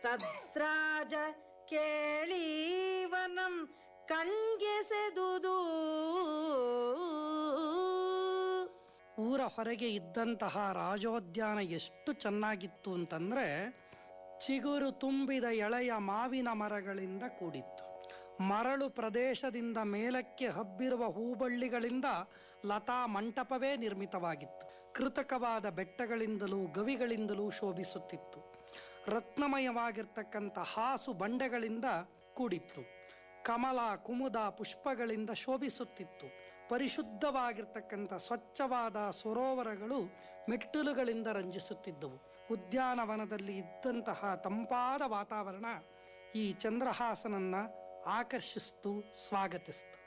ತದ್ರಾಜ ಕೇಳೀವನಂ ಕಣ್ಗೆಸೆದುದು ಊರ ಹೊರಗೆ ಇದ್ದಂತಹ ರಾಜೋದ್ಯಾನ ಎಷ್ಟು ಚೆನ್ನಾಗಿತ್ತು ಅಂತಂದ್ರೆ ಚಿಗುರು ತುಂಬಿದ ಎಳೆಯ ಮಾವಿನ ಮರಗಳಿಂದ ಕೂಡಿತ್ತು ಮರಳು ಪ್ರದೇಶದಿಂದ ಮೇಲಕ್ಕೆ ಹಬ್ಬಿರುವ ಹೂಬಳ್ಳಿಗಳಿಂದ ಲತಾ ಮಂಟಪವೇ ನಿರ್ಮಿತವಾಗಿತ್ತು ಕೃತಕವಾದ ಬೆಟ್ಟಗಳಿಂದಲೂ ಗವಿಗಳಿಂದಲೂ ಶೋಭಿಸುತ್ತಿತ್ತು ರತ್ನಮಯವಾಗಿರ್ತಕ್ಕಂಥ ಹಾಸು ಬಂಡೆಗಳಿಂದ ಕೂಡಿತ್ತು ಕಮಲ ಕುಮುದ ಪುಷ್ಪಗಳಿಂದ ಶೋಭಿಸುತ್ತಿತ್ತು ಪರಿಶುದ್ಧವಾಗಿರ್ತಕ್ಕಂಥ ಸ್ವಚ್ಛವಾದ ಸರೋವರಗಳು ಮೆಟ್ಟಿಲುಗಳಿಂದ ರಂಜಿಸುತ್ತಿದ್ದವು ಉದ್ಯಾನವನದಲ್ಲಿ ಇದ್ದಂತಹ ತಂಪಾದ ವಾತಾವರಣ ಈ ಚಂದ್ರಹಾಸನನ್ನ ಆಕರ್ಷಿಸ್ತು ಸ್ವಾಗತಿಸ್ತು